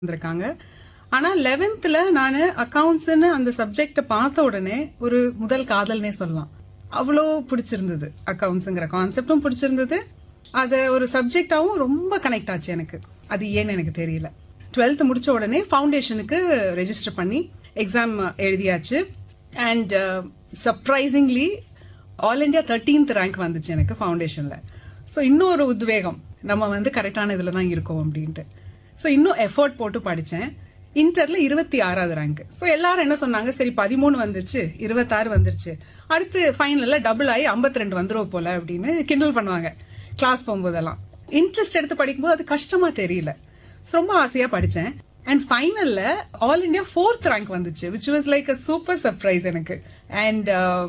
வந்திருக்காங்க ஆனா லெவன்த்ல நான் அக்கவுண்ட்ஸ்னு அந்த சப்ஜெக்ட பார்த்த உடனே ஒரு முதல் காதல்னே சொல்லலாம் அவ்வளோ பிடிச்சிருந்தது அக்கவுண்ட்ஸுங்கிற கான்செப்டும் பிடிச்சிருந்தது அது ஒரு சப்ஜெக்டாவும் ரொம்ப கனெக்ட் ஆச்சு எனக்கு அது ஏன்னு எனக்கு தெரியல டுவெல்த் முடிச்ச உடனே ஃபவுண்டேஷனுக்கு ரெஜிஸ்டர் பண்ணி எக்ஸாம் எழுதியாச்சு and surprisingly all India thirteenth rank வந்துச்சு எனக்கு ஃபவுண்டேஷன்ல ஸோ இன்னொரு உத்வேகம் நம்ம வந்து கரெக்டான இதில் தான் இருக்கோம் அப்படின்ட்டு ஸோ இன்னும் எஃபோர்ட் போட்டு படித்தேன் இன்டர்ல இருபத்தி ஆறாவது ரேங்க் ஸோ எல்லாரும் என்ன சொன்னாங்க சரி பதிமூணு வந்துருச்சு இருபத்தாறு வந்துருச்சு அடுத்து ஃபைனல்ல டபுள் ஆகி ஐம்பத்தி ரெண்டு வந்துரும் போல அப்படின்னு கிண்டல் பண்ணுவாங்க கிளாஸ் போகும்போதெல்லாம் இன்ட்ரெஸ்ட் எடுத்து படிக்கும்போது அது கஷ்டமா தெரியல So, ரொம்ப ஆசையா படிச்சேன் அண்ட் ஃபைனல்ல ஆல் இண்டியா ஃபோர்த் ரேங்க் வந்துச்சு which was like a super surprise எனக்கு அண்ட்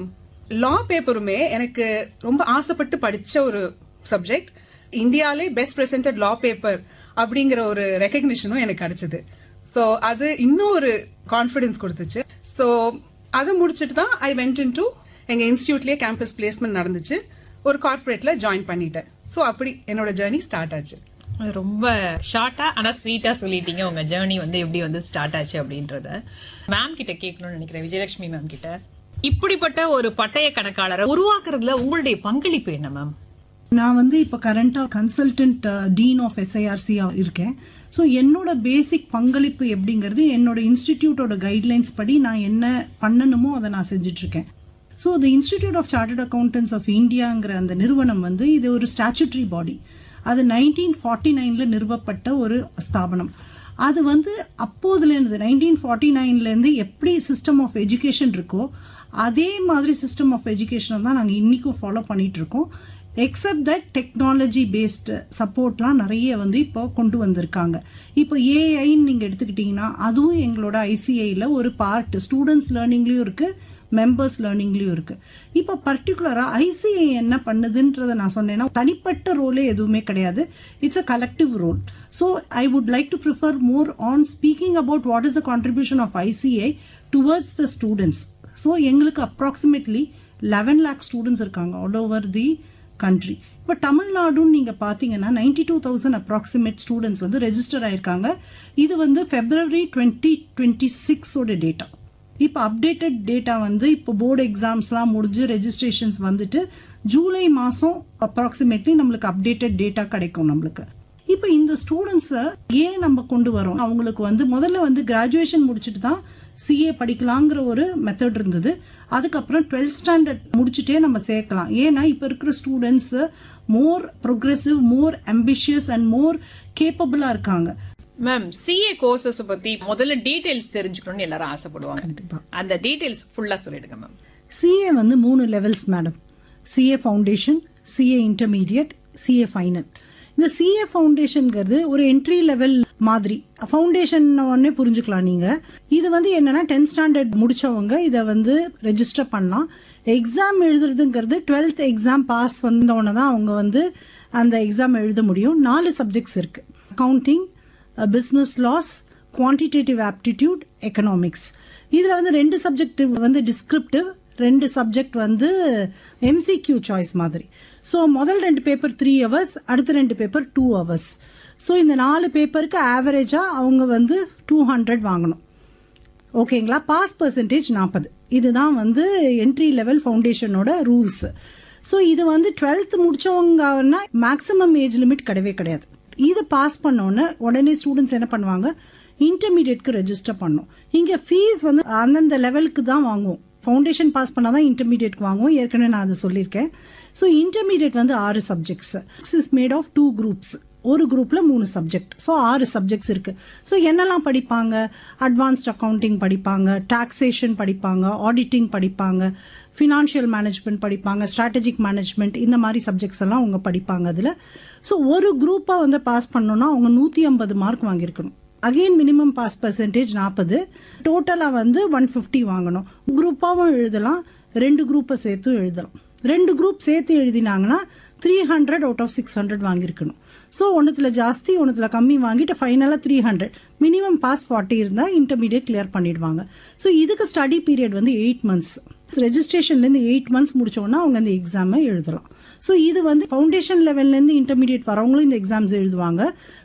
லா பேப்பருமே எனக்கு ரொம்ப ஆசைப்பட்டு படிச்ச ஒரு சப்ஜெக்ட் இந்தியாலே பெஸ்ட் பிரசன்டட் லா பேப்பர் அப்படிங்கிற ஒரு ரெக்கக்னிஷனும் எனக்கு கிடைச்சது ஸோ அது இன்னும் ஒரு கான்ஃபிடன்ஸ் கொடுத்துச்சு ஸோ அதை முடிச்சுட்டு தான் ஐ வென்ட் இன் டு எங்கள் இன்ஸ்டியூட்லேயே கேம்பஸ் பிளேஸ்மெண்ட் நடந்துச்சு ஒரு கார்ப்பரேட்ல ஜாயின் பண்ணிட்டேன் ஸோ அப்படி என்னோட ஜேர்னி ஸ்டார்ட் ஆச்சு ரொம்ப ஷார்ட்டா ஆனா ஸ்வீட்டா சொல்லிட்டீங்க உங்க ஜேர்னி வந்து எப்படி வந்து ஸ்டார்ட் ஆச்சு அப்படின்றத மேம் கிட்ட கேட்கணும்னு நினைக்கிறேன் விஜயலட்சுமி மேம் கிட்ட இப்படிப்பட்ட ஒரு பட்டய கணக்காளரை உருவாக்குறதுல உங்களுடைய பங்களிப்பு என்ன மேம் நான் வந்து இப்போ கரண்டா கன்சல்டன்ட் டீன் ஆஃப் எஸ்ஐஆர்சி இருக்கேன் ஸோ என்னோட பேசிக் பங்களிப்பு எப்படிங்கிறது என்னோட இன்ஸ்டிடியூட்டோட கைட்லைன்ஸ் படி நான் என்ன பண்ணணுமோ அதை நான் செஞ்சுட்டு இருக்கேன் so the institute of chartered accountants of இந்தியாங்கிற அந்த நிறுவனம் வந்து இது ஒரு ஸ்டாச்சுட்ரி பாடி அது நைன்டீன் ஃபார்ட்டி நைனில் நிறுவப்பட்ட ஒரு ஸ்தாபனம் அது வந்து அப்போதுலேருந்து நைன்டீன் ஃபார்ட்டி நைன்லேருந்து எப்படி சிஸ்டம் ஆஃப் எஜுகேஷன் இருக்கோ அதே மாதிரி சிஸ்டம் ஆஃப் எஜுகேஷனை தான் நாங்கள் இன்றைக்கும் ஃபாலோ பண்ணிட்டு இருக்கோம் எக்ஸப்ட் தட் டெக்னாலஜி பேஸ்டு சப்போர்ட்லாம் நிறைய வந்து இப்போ கொண்டு வந்திருக்காங்க இப்போ ஏஐன்னு நீங்கள் எடுத்துக்கிட்டிங்கன்னா அதுவும் எங்களோட ஐசிஐயில் ஒரு பார்ட் ஸ்டூடெண்ட்ஸ் லேர்னிங்லேயும் இருக்குது மெம்பர்ஸ் லேர்னிங்லேயும் இருக்குது இப்போ பர்டிகுலராக ஐசிஐ என்ன பண்ணுதுன்றதை நான் சொன்னேன்னா தனிப்பட்ட ரோலே எதுவுமே கிடையாது it's a collective role so I would like to prefer more on speaking about what is the contribution of ICI towards the students so எங்களுக்கு அப்ராக்சிமேட்லி லெவன் லேக் ஸ்டூடெண்ட்ஸ் இருக்காங்க ஆல் ஓவர் தி கண்ட்ரி இப்போ தமிழ்நாடுன்னு நீங்கள் பார்த்தீங்கன்னா ninety two thousand approximate students வந்து register ஆயிருக்காங்க இது வந்து ஃபெப்ரவரி டுவெண்ட்டி டுவெண்ட்டி சிக்ஸோட டேட்டா இப்போ அப்டேட்டட் டேட்டா வந்து இப்போ போர்டு எக்ஸாம்ஸ்லாம் முடிஞ்சு ரெஜிஸ்ட்ரேஷன்ஸ் வந்துட்டு ஜூலை மாதம் அப்ராக்சிமேட்லி நம்மளுக்கு அப்டேட்டட் டேட்டா கிடைக்கும் நம்மளுக்கு இப்போ இந்த ஸ்டூடெண்ட்ஸை ஏன் நம்ம கொண்டு வரோம் அவங்களுக்கு வந்து முதல்ல வந்து கிராஜுவேஷன் முடிச்சுட்டு தான் சிஏ படிக்கலாங்கிற ஒரு மெத்தட் இருந்தது அதுக்கப்புறம் டுவெல்த் ஸ்டாண்டர்ட் முடிச்சுட்டே நம்ம சேர்க்கலாம் ஏன்னா இப்போ இருக்கிற students more progressive more ambitious and more கேப்பபிளாக இருக்காங்க மேம் சிஏ கோர்சஸ் பத்தி முதல்ல டீடைல்ஸ் தெரிஞ்சுக்கணும்னு எல்லாரும் ஆசைப்படுவாங்க கண்டிப்பா. அந்த டீடைல்ஸ் ஃபுல்லா சொல்லிடுங்க மேம் சிஏ வந்து மூணு levels madam CA foundation CA intermediate CA final இந்த சிஏ ஃபவுண்டேஷன்ங்கிறது ஒரு என்ட்ரி லெவல் மாதிரி ஃபவுண்டேஷன் உடனே புரிஞ்சுக்கலாம் நீங்க இது வந்து என்னன்னா டென்த் ஸ்டாண்டர்ட் முடிச்சவங்க இதை வந்து ரெஜிஸ்டர் பண்ணலாம் எக்ஸாம் எழுதுறதுங்கிறது டுவெல்த் எக்ஸாம் பாஸ் வந்தவொடனே தான் அவங்க வந்து அந்த எக்ஸாம் எழுத முடியும் நாலு சப்ஜெக்ட்ஸ் இருக்கு accounting business laws quantitative aptitude economics இதில் வந்து ரெண்டு சப்ஜெக்ட் வந்து டிஸ்கிரிப்டிவ் ரெண்டு சப்ஜெக்ட் வந்து எம்சிக்யூ சாய்ஸ் மாதிரி ஸோ முதல் ரெண்டு பேப்பர் த்ரீ ஹவர்ஸ் அடுத்த ரெண்டு பேப்பர் டூ ஹவர்ஸ் ஸோ இந்த நாலு பேப்பருக்கு ஆவரேஜாக அவங்க வந்து டூ ஹண்ட்ரட் வாங்கணும் ஓகேங்களா பாஸ் பர்சன்டேஜ் நாற்பது இதுதான் வந்து என்ட்ரி லெவல் ஃபவுண்டேஷனோட ரூல்ஸ் ஸோ இது வந்து டுவெல்த் முடிச்சவங்கன்னா மேக்ஸிமம் ஏஜ் லிமிட் கிடையவே கிடையாது இது பாஸ் பண்ணோன்னே உடனே ஸ்டூடெண்ட்ஸ் என்ன பண்ணுவாங்க இன்டர்மீடியட்க்கு ரெஜிஸ்டர் பண்ணும் இங்கே ஃபீஸ் வந்து அந்தந்த லெவலுக்கு தான் வாங்குவோம் ஃபவுண்டேஷன் பாஸ் பண்ணால் தான் இன்டர்மீடியட்க்கு வாங்குவோம் ஏற்கனவே நான் அதை சொல்லியிருக்கேன் ஸோ இன்டர்மீடியட் வந்து ஆறு subjects is made of two groups ஒரு குரூப்பில் மூணு சப்ஜெக்ட் ஸோ ஆறு சப்ஜெக்ட்ஸ் இருக்குது ஸோ என்னெல்லாம் படிப்பாங்க அட்வான்ஸ்ட் அக்கவுண்டிங் படிப்பாங்க டாக்ஸேஷன் படிப்பாங்க ஆடிட்டிங் படிப்பாங்க ஃபினான்ஷியல் மேனேஜ்மெண்ட் படிப்பாங்க ஸ்ட்ராட்டஜிக் மேனேஜ்மெண்ட் இந்த மாதிரி சப்ஜெக்ட்ஸ் எல்லாம் அவங்க படிப்பாங்க அதில் ஸோ ஒரு குரூப்பாக வந்து பாஸ் பண்ணோன்னா அவங்க நூற்றி ஐம்பது மார்க் வாங்கியிருக்கணும் அகெயின் மினிமம் பாஸ் பர்சன்டேஜ் நாற்பது டோட்டலாக வந்து ஒன் ஃபிஃப்டி வாங்கணும் குரூப்பாகவும் எழுதலாம் ரெண்டு குரூப்பை சேர்த்தும் எழுதலாம் ரெண்டு குரூப் சேர்த்து எழுதினாங்கன்னா three hundred out of six hundred வாங்கியிருக்கணும் ஸோ ஒன்றுத்துல ஜாஸ்தி ஒன்றுத்துல கம்மி வாங்கிட்டு ஃபைனலாக three hundred minimum pass forty இருந்தால் இன்டர்மீடியட் கிளியர் பண்ணிடுவாங்க ஸோ இதுக்கு ஸ்டடி பீரியட் வந்து எயிட் மந்த்ஸ் ரெஜிஸ்ட்ரேஷன்லேருந்து எயிட் மந்த்ஸ் முடிச்சோன்னா அவங்க அந்த எக்ஸாமை எழுதலாம் ஸோ இது வந்து ஃபவுண்டேஷன் லெவல்லேருந்து இன்டர்மீடியட் வரவங்களும் இந்த எக்ஸாம்ஸ் எழுதுவாங்க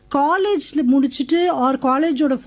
காலேஜ்ல முடிச்சுட்டு ஆர் காலேஜோட